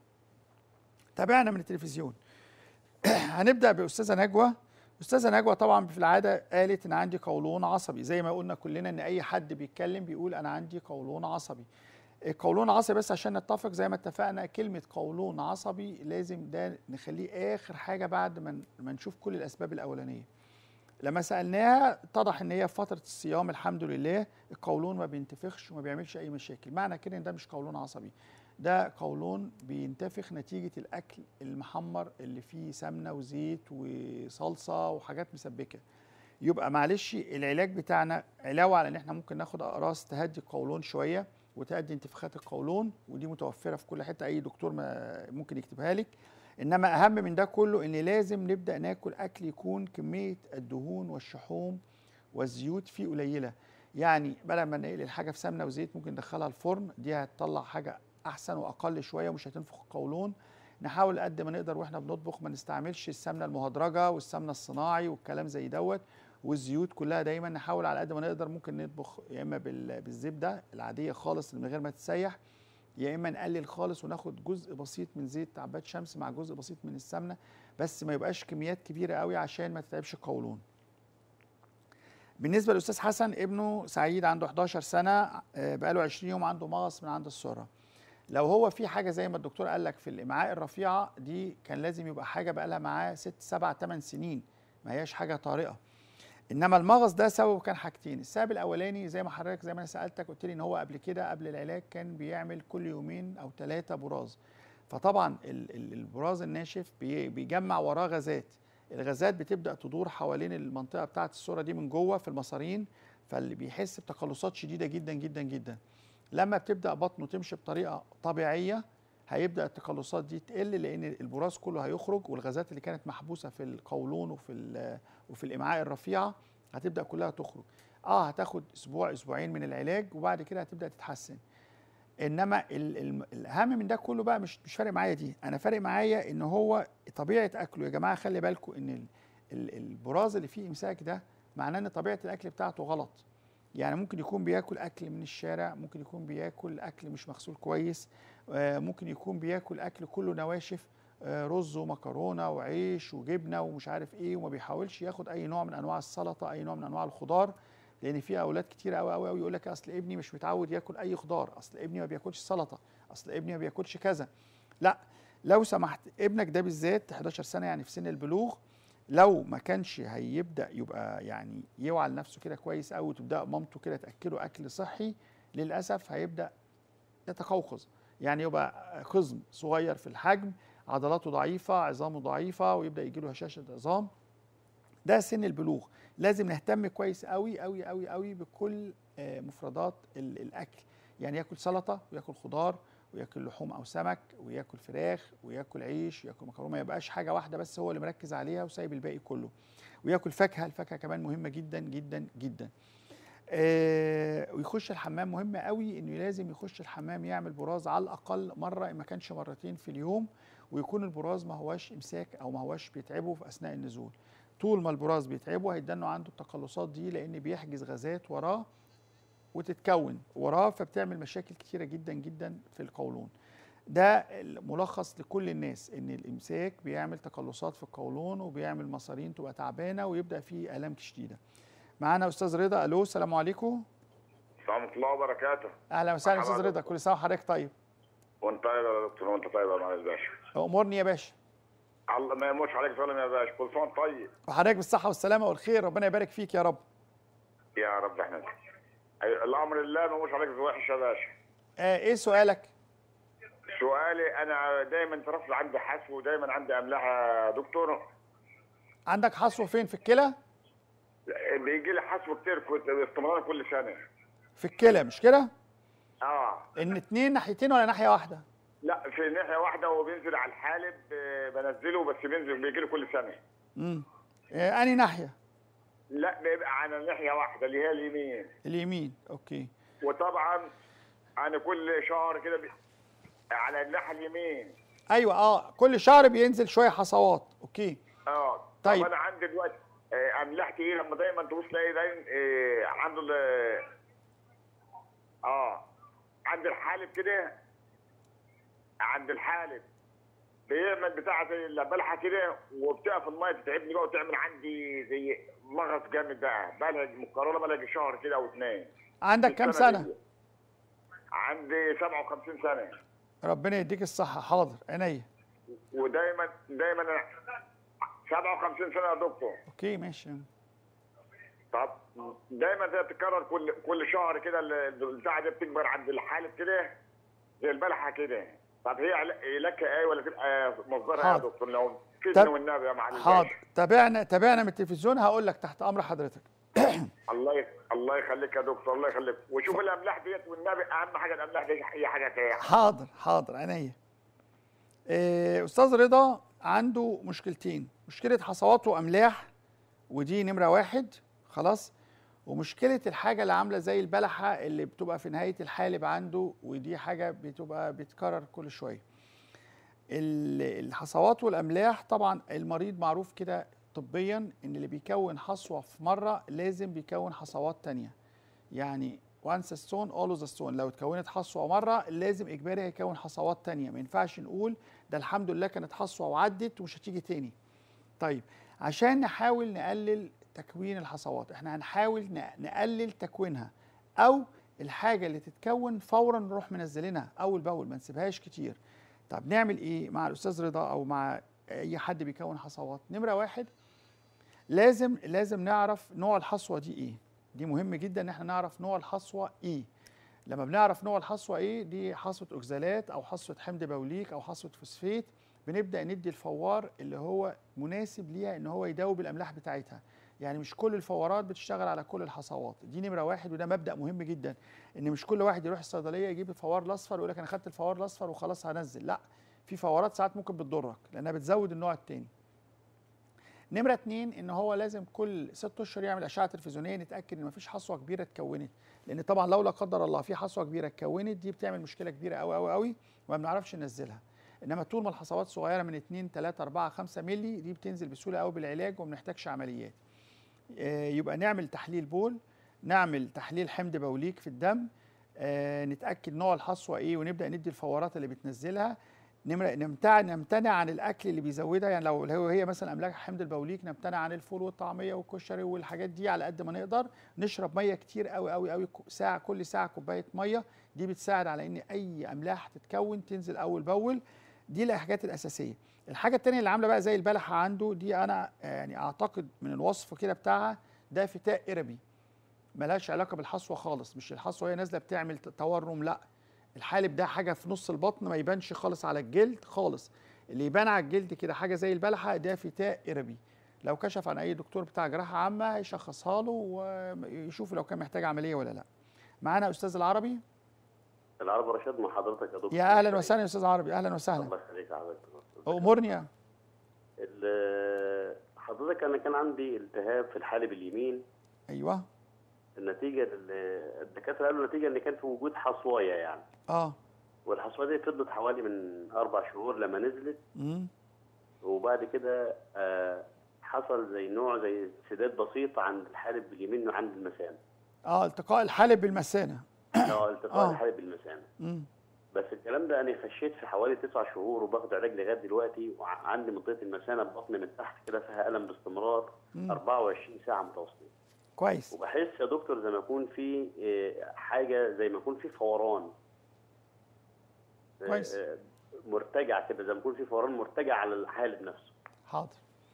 تابعنا من التلفزيون هنبدا باستاذه نجوى استاذه نجوى طبعا في العاده قالت ان عندي قولون عصبي زي ما قلنا كلنا ان اي حد بيتكلم بيقول انا عندي قولون عصبي القولون عصبي بس عشان نتفق زي ما اتفقنا كلمه قولون عصبي لازم ده نخليه اخر حاجه بعد ما ما نشوف كل الاسباب الاولانيه لما سالناها اتضح ان هي في فتره الصيام الحمد لله القولون ما بينتفخش وما بيعملش اي مشاكل معنى كده ان ده مش قولون عصبي ده قولون بينتفخ نتيجه الاكل المحمر اللي فيه سمنه وزيت وصلصه وحاجات مسبكه يبقى معلش العلاج بتاعنا علاوه على ان احنا ممكن ناخد اقراص تهدي القولون شويه وتهدي انتفاخات القولون ودي متوفره في كل حته اي دكتور ما ممكن يكتبها لك انما اهم من ده كله ان لازم نبدا ناكل اكل يكون كميه الدهون والشحوم والزيوت فيه قليله يعني بدل ما نقلي الحاجه في سمنه وزيت ممكن ندخلها الفرن دي هتطلع حاجه احسن واقل شويه ومش هتنفخ القولون نحاول قد ما نقدر واحنا بنطبخ ما نستعملش السمنه المهدرجه والسمنه الصناعي والكلام زي دوت والزيوت كلها دايما نحاول على قد ما نقدر ممكن نطبخ يا اما بال- بالزبده العاديه خالص من غير ما تسيح يا اما نقلل خالص وناخد جزء بسيط من زيت عباد شمس مع جزء بسيط من السمنه بس ما يبقاش كميات كبيره قوي عشان ما تتعبش القولون بالنسبه للاستاذ حسن ابنه سعيد عنده 11 سنه آه، بقاله 20 يوم عنده مغص من عند السره لو هو في حاجه زي ما الدكتور قال لك في الامعاء الرفيعه دي كان لازم يبقى حاجه بقى لها معاه 6 7 8 سنين ما هياش حاجه طارئه انما المغص ده سببه كان حاجتين السبب الاولاني زي ما حضرتك زي ما انا سالتك قلت لي ان هو قبل كده قبل العلاج كان بيعمل كل يومين او ثلاثه براز فطبعا ال- ال- البراز الناشف بي- بيجمع وراه غازات الغازات بتبدا تدور حوالين المنطقه بتاعه الصوره دي من جوه في المصارين فاللي بيحس بتقلصات شديده جدا جدا جدا لما بتبدا بطنه تمشي بطريقه طبيعيه هيبدا التقلصات دي تقل لان البراز كله هيخرج والغازات اللي كانت محبوسه في القولون وفي ال- وفي الامعاء الرفيعه هتبدا كلها تخرج اه هتاخد اسبوع اسبوعين من العلاج وبعد كده هتبدا تتحسن انما ال ال الاهم من ده كله بقى مش مش فارق معايا دي انا فارق معايا ان هو طبيعه اكله يا جماعه خلي بالكم ان ال ال البراز اللي فيه امساك ده معناه ان طبيعه الاكل بتاعته غلط يعني ممكن يكون بياكل اكل من الشارع ممكن يكون بياكل اكل مش مغسول كويس آه، ممكن يكون بياكل اكل كله نواشف آه، رز ومكرونه وعيش وجبنه ومش عارف ايه وما بيحاولش ياخد اي نوع من انواع السلطه اي نوع من انواع الخضار لان في اولاد كتير قوي قوي قوي يقول لك اصل ابني مش متعود ياكل اي خضار اصل ابني ما بياكلش سلطه اصل ابني ما بياكلش كذا لا لو سمحت ابنك ده بالذات 11 سنه يعني في سن البلوغ لو ما كانش هيبدا يبقى يعني يوعى لنفسه كده كويس قوي وتبدا مامته كده تاكله اكل صحي للاسف هيبدا يتقوقز يعني يبقى قزم صغير في الحجم عضلاته ضعيفه عظامه ضعيفه ويبدا يجي له هشاشه عظام ده سن البلوغ لازم نهتم كويس قوي قوي قوي قوي بكل آه، مفردات ال- الاكل يعني ياكل سلطه وياكل خضار وياكل لحوم او سمك وياكل فراخ وياكل عيش وياكل مكرونه ما يبقاش حاجه واحده بس هو اللي مركز عليها وسايب الباقي كله وياكل فاكهه الفاكهه كمان مهمه جدا جدا جدا آه ويخش الحمام مهم قوي انه لازم يخش الحمام يعمل براز على الاقل مره ان ما كانش مرتين في اليوم ويكون البراز ما هواش امساك او ما هواش بيتعبه في اثناء النزول طول ما البراز بيتعبه هيدنه عنده التقلصات دي لان بيحجز غازات وراه وتتكون وراه فبتعمل مشاكل كتيره جدا جدا في القولون ده الملخص لكل الناس ان الامساك بيعمل تقلصات في القولون وبيعمل مصارين تبقى تعبانه ويبدا فيه الام شديده معانا استاذ رضا الو السلام عليكم ورحمة الله وبركاته اهلا وسهلا مرحبا استاذ رضا دكتور. كل سنه وحضرتك طيب وانت طيب يا دكتور وانت طيب يا معالي الباشا امورني يا باشا الله ما يموتش عليك ظلم يا باشا كل سنه وانت طيب وحضرتك بالصحه والسلامه والخير ربنا يبارك فيك يا رب يا رب احنا أي- الامر لله ما يموتش عليك وحش يا باشا آه ايه سؤالك سؤالي انا دايما ترفض عندي حسو ودايما عندي املاح يا دكتور عندك حصوه فين في الكلى بيجي لي حسو كتير كنت باستمرار كل سنه في الكلى مش كده اه ان اتنين ناحيتين ولا ناحيه واحده لا في ناحيه واحده وبينزل على الحالب آه، بنزله بس بينزل بيجي لي كل سنه امم آه انهي ناحيه لا بيبقى على ناحيه واحده اللي هي اليمين اليمين اوكي وطبعا انا كل شهر كده بي... على الناحيه اليمين ايوه اه كل شهر بينزل شويه حصوات اوكي اه طيب. طب انا عندي دلوقتي آه، املاح ايه لما دايما تبص تلاقي دايما آه، عنده ال- اه عند الحالب كده عند الحالب بيعمل بتاع زي البلحه كده وبتقف الميه تتعبني بقى وتعمل عندي زي مغص جامد بقى بقى لها مكرره بقى لها شهر كده او اتنين عندك كام السنة سنه دي. عندي 57 سنه ربنا يديك الصحه حاضر عينيا ودايما دايما أنا- 57 سنه يا دكتور اوكي ماشي طب دايما ده بتتكرر كل كل شهر كده ال- البتاعه دي بتكبر عند الحالب كده زي البلحه كده طب هي عل- لك ايه ولا تبقى مصدرها يا حاضر. دكتور لو طب- فيدني والنبي يا معلم حاضر تابعنا تابعنا من التلفزيون هقول لك تحت امر حضرتك الله ي... الله يخليك يا دكتور الله يخليك وشوف الاملاح ديت والنبي اهم حاجه الاملاح دي هي حاجه تانية حاضر حاضر عينيا إيه، استاذ رضا عنده مشكلتين مشكله حصوات واملاح ودي نمره واحد خلاص ومشكله الحاجه اللي عامله زي البلحه اللي بتبقى في نهايه الحالب عنده ودي حاجه بتبقى بتكرر كل شويه ال- الحصوات والاملاح طبعا المريض معروف كده طبيا ان اللي بيكون حصوه في مره لازم بيكون حصوات تانية يعني وانس ستون اولوز ستون لو اتكونت حصوه مره لازم اجباري هيكون حصوات تانية ما ينفعش نقول ده الحمد لله كانت حصوه وعدت ومش هتيجي تاني طيب عشان نحاول نقلل تكوين الحصوات احنا هنحاول ن- نقلل تكوينها او الحاجه اللي تتكون فورا نروح منزلينها اول باول ما نسيبهاش كتير طب نعمل ايه مع الاستاذ رضا او مع اي حد بيكون حصوات نمره واحد لازم لازم نعرف نوع الحصوه دي ايه دي مهم جدا ان احنا نعرف نوع الحصوه ايه لما بنعرف نوع الحصوه ايه دي حصوه اوكزالات او حصوه حمض بوليك او حصوه فوسفيت بنبدا ندي الفوار اللي هو مناسب ليها ان هو يداوب الاملاح بتاعتها يعني مش كل الفورات بتشتغل على كل الحصوات دي نمره واحد وده مبدا مهم جدا ان مش كل واحد يروح الصيدليه يجيب الفوار الاصفر ويقول لك انا خدت الفوار الاصفر وخلاص هنزل لا في فورات ساعات ممكن بتضرك لانها بتزود النوع التاني نمرة اتنين ان هو لازم كل ست اشهر يعمل اشعه تلفزيونيه نتاكد ان مفيش حصوه كبيره اتكونت لان طبعا لو لا قدر الله في حصوه كبيره اتكونت دي بتعمل مشكله كبيره قوي قوي قوي وما بنعرفش ننزلها انما طول ما الحصوات صغيره من 2 3 4 5 مللي دي بتنزل بسهوله قوي بالعلاج وما بنحتاجش عمليات آه، يبقى نعمل تحليل بول نعمل تحليل حمض بوليك في الدم آه، نتاكد نوع الحصوه ايه ونبدا ندي الفورات اللي بتنزلها نمرة نمتنع نمتنع عن الاكل اللي بيزودها يعني لو لو هي مثلا املاح حمض البوليك نمتنع عن الفول والطعميه والكشري والحاجات دي على قد ما نقدر نشرب ميه كتير قوي قوي قوي ساعه كل ساعه كوبايه ميه دي بتساعد على ان اي املاح تتكون تنزل اول باول دي الحاجات الاساسيه الحاجه التانية اللي عامله بقى زي البلحه عنده دي انا يعني اعتقد من الوصف كده بتاعها ده فتاء قربي ملهاش علاقه بالحصوه خالص مش الحصوه هي نازله بتعمل تورم لا الحالب ده حاجه في نص البطن ما يبانش خالص على الجلد خالص اللي يبان على الجلد كده حاجه زي البلحه ده فتاء قربي لو كشف عن اي دكتور بتاع جراحه عامه هيشخصها له ويشوف لو كان محتاج عمليه ولا لا معانا استاذ العربي العرب رشاد مع حضرتك يا دكتور يا اهلا وسهلا يا استاذ عربي اهلا وسهلا الله يخليك يا حضرتك امورني يا- ال- حضرتك انا كان عندي التهاب في الحالب اليمين ايوه النتيجه ال- الدكاتره قالوا النتيجه ان كان في وجود حصوايه يعني اه والحصوايه دي فضلت حوالي من اربع شهور لما نزلت امم وبعد كده آه، حصل زي نوع زي سداد بسيط عند الحالب اليمين وعند المثانه اه التقاء الحالب بالمثانه اه التقاء آه. الحالب بالمثانه امم بس الكلام ده انا خشيت في حوالي تسع شهور وباخد علاج لغايه دلوقتي وعندي منطقه المثانه بطني من تحت كده فيها الم باستمرار مم. 24 ساعه متواصلين كويس وبحس يا دكتور زي ما يكون في آه، حاجه زي ما يكون في فوران آه، كويس. آه، مرتجع كده زي ما يكون في فوران مرتجع على الحالب نفسه حاضر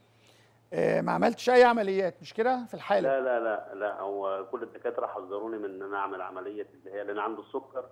آه ما عملتش اي عمليات مش كده في الحالب لا لا لا لا هو كل الدكاتره حذروني من ان انا اعمل عمليه اللي هي لان عنده السكر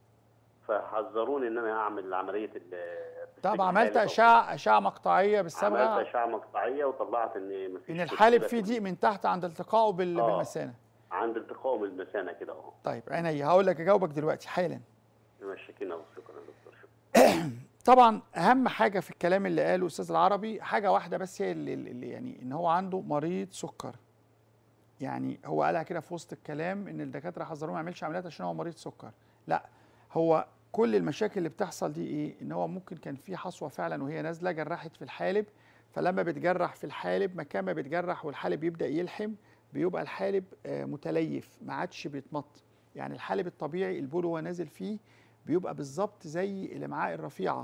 فحذروني ان انا اعمل عمليه ال- طب عملت اشعه اشعه مقطعيه بالصبغه عملت اشعه مقطعيه وطلعت ان مفيش ان الحالب مشكلة فيه في- ضيق من تحت عند التقائه بال- آه. بالمثانه عند التقاء من المثانه كده اهو طيب عينيا هقول لك اجاوبك دلوقتي حالا مشاكلنا شكرا يا دكتور شكرا طبعا اهم حاجه في الكلام اللي قاله الاستاذ العربي حاجه واحده بس هي اللي, اللي يعني ان هو عنده مريض سكر يعني هو قالها كده في وسط الكلام ان الدكاتره حذروه ما يعملش عمليات عشان هو مريض سكر لا هو كل المشاكل اللي بتحصل دي ايه ان هو ممكن كان في حصوه فعلا وهي نازله جرحت في الحالب فلما بتجرح في الحالب مكان ما بتجرح والحالب يبدا يلحم بيبقى الحالب آه، متليف ما عادش بيتمط يعني الحالب الطبيعي البول وهو نازل فيه بيبقى بالظبط زي الامعاء الرفيعه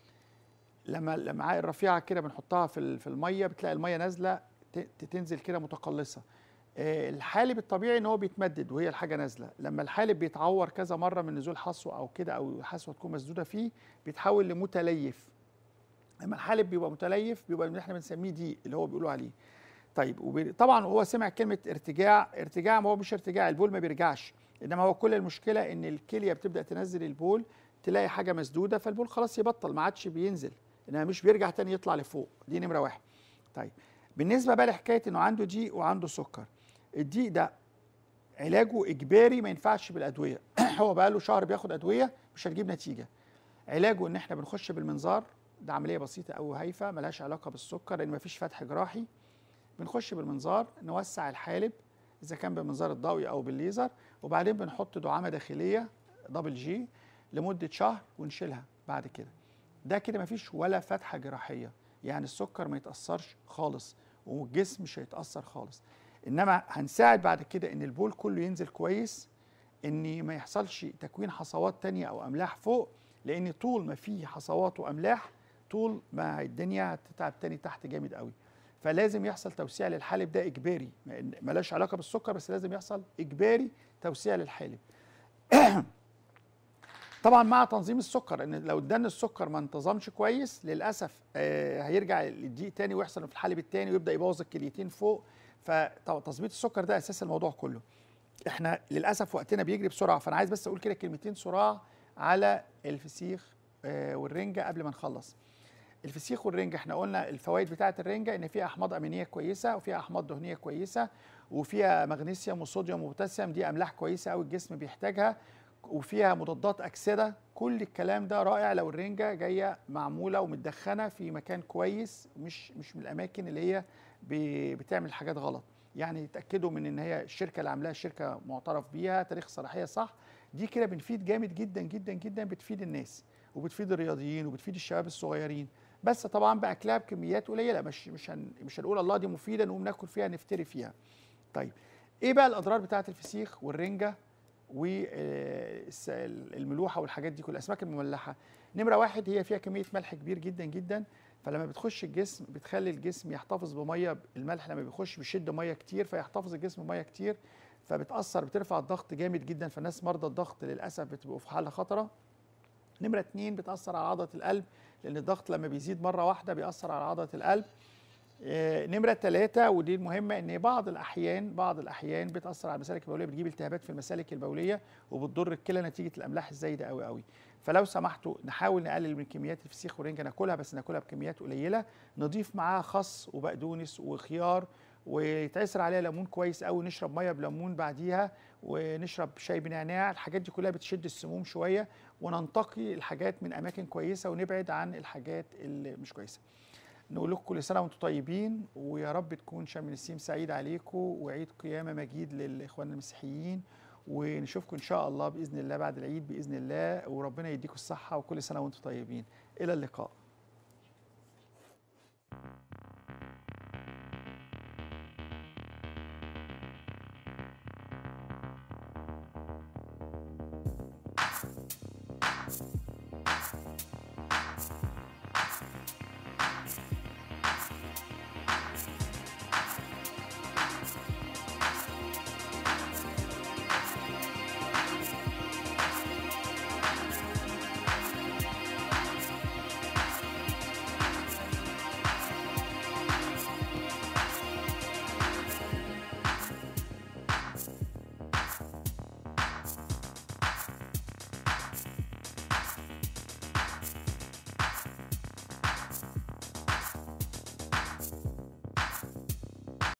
لما الامعاء الرفيعه كده بنحطها في ال- في الميه بتلاقي الميه نازله ت- تنزل كده متقلصه آه، الحالب الطبيعي ان هو بيتمدد وهي الحاجه نازله لما الحالب بيتعور كذا مره من نزول حصوه او كده او حصوه تكون مسدوده فيه بيتحول لمتليف لما الحالب بيبقى متليف بيبقى اللي احنا بنسميه ضيق اللي هو بيقولوا عليه طيب وبي- طبعا هو سمع كلمه ارتجاع ارتجاع ما هو مش ارتجاع البول ما بيرجعش انما هو كل المشكله ان الكليه بتبدا تنزل البول تلاقي حاجه مسدوده فالبول خلاص يبطل ما عادش بينزل انما مش بيرجع تاني يطلع لفوق دي نمره واحد طيب بالنسبه بقى لحكايه انه عنده ضيق وعنده سكر الضيق ده علاجه اجباري ما ينفعش بالادويه هو بقى له شهر بياخد ادويه مش هتجيب نتيجه علاجه ان احنا بنخش بالمنظار ده عمليه بسيطه قوي هايفه ملهاش علاقه بالسكر لان مفيش فتح جراحي بنخش بالمنظار نوسع الحالب اذا كان بالمنظار الضوئي او بالليزر وبعدين بنحط دعامه داخليه دبل جي لمده شهر ونشيلها بعد كده ده كده مفيش ولا فتحه جراحيه يعني السكر ما يتاثرش خالص والجسم مش هيتاثر خالص انما هنساعد بعد كده ان البول كله ينزل كويس ان ما يحصلش تكوين حصوات تانية او املاح فوق لان طول ما في حصوات واملاح طول ما الدنيا هتتعب تاني تحت جامد قوي فلازم يحصل توسيع للحالب ده اجباري ما- ملاش علاقه بالسكر بس لازم يحصل اجباري توسيع للحالب طبعا مع تنظيم السكر لان لو ادانا السكر ما انتظمش كويس للاسف آه هيرجع للضيق تاني ويحصل في الحالب التاني ويبدا يبوظ الكليتين فوق فتظبيط السكر ده اساس الموضوع كله احنا للاسف وقتنا بيجري بسرعه فانا عايز بس اقول كده كلمتين صراع على الفسيخ آه والرنجه قبل ما نخلص الفسيخ والرنجة احنا قلنا الفوائد بتاعه الرنجة ان فيها احماض امينيه كويسه وفيها احماض دهنيه كويسه وفيها مغنيسيوم وصوديوم وبوتاسيوم دي املاح كويسه قوي الجسم بيحتاجها وفيها مضادات اكسده كل الكلام ده رائع لو الرنجة جايه معموله ومتدخنه في مكان كويس مش مش من الاماكن اللي هي ب- بتعمل حاجات غلط يعني يتاكدوا من ان هي الشركه اللي عاملاها شركه معترف بيها تاريخ صلاحيه صح دي كده بنفيد جامد جدا جدا جدا بتفيد الناس وبتفيد الرياضيين وبتفيد الشباب الصغيرين بس طبعا باكلها بكميات قليله مش مش هن مش هنقول الله دي مفيده نقوم ناكل فيها نفتري فيها طيب ايه بقى الاضرار بتاعه الفسيخ والرنجه والملوحه والحاجات دي كل الاسماك المملحه نمره واحد هي فيها كميه ملح كبير جدا جدا فلما بتخش الجسم بتخلي الجسم يحتفظ بميه الملح لما بيخش بيشد ميه كتير فيحتفظ الجسم بميه كتير فبتاثر بترفع الضغط جامد جدا فالناس مرضى الضغط للاسف بتبقوا في حاله خطره نمرة اتنين بتأثر على عضلة القلب لأن الضغط لما بيزيد مرة واحدة بيأثر على عضلة القلب آه، نمرة ثلاثة ودي المهمة إن بعض الأحيان بعض الأحيان بتأثر على المسالك البولية بتجيب التهابات في المسالك البولية وبتضر الكلى نتيجة الأملاح الزايدة قوي قوي فلو سمحتوا نحاول نقلل من كميات الفسيخ والرنجة ناكلها بس ناكلها بكميات قليلة نضيف معاها خس وبقدونس وخيار ويتعصر عليها ليمون كويس قوي نشرب ميه بليمون بعديها ونشرب شاي بنعناع الحاجات دي كلها بتشد السموم شويه وننتقي الحاجات من اماكن كويسه ونبعد عن الحاجات اللي مش كويسه نقول لكم كل سنه وانتم طيبين ويا رب تكون شم النسيم سعيد عليكم وعيد قيامه مجيد للاخوان المسيحيين ونشوفكم ان شاء الله باذن الله بعد العيد باذن الله وربنا يديكم الصحه وكل سنه وانتم طيبين الى اللقاء